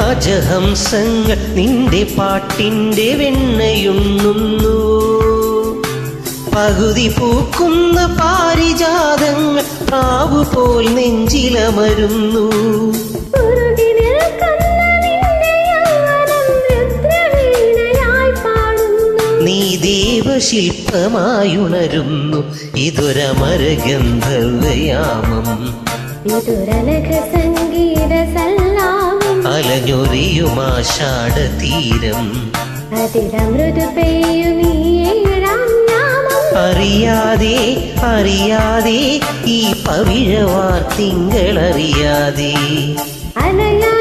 രാജഹംസങ്ങൾ നിന്റെ പാട്ടിന്റെ വെണ്ണയുണ്ണുന്നു പകുതി പൂക്കുന്ന പാരിജാതങ്ങൾ പ്രാവു പോൽ നെഞ്ചിലമരുന്നു ഉരുകി നിൽക്കുന്ന നിന്റെ യൗവനം രുദ്രവീണയായി പാടുന്നു നീ ദേവശില്പമായുണരുന്നു ഇതൊരമരഗന്ധർവയാമം വിതുരലഘ സംഗീത സല്ലാപം അലഞ്ഞൊറിയുമാഷാഢ തീരം അതിലമൃദു പെയ്യും ഈ ഏഴാം യാമം അറിയാതെ അറിയാതെ ഈ പവിഴവാർ തിങ്കളറിയാതെ അലയാ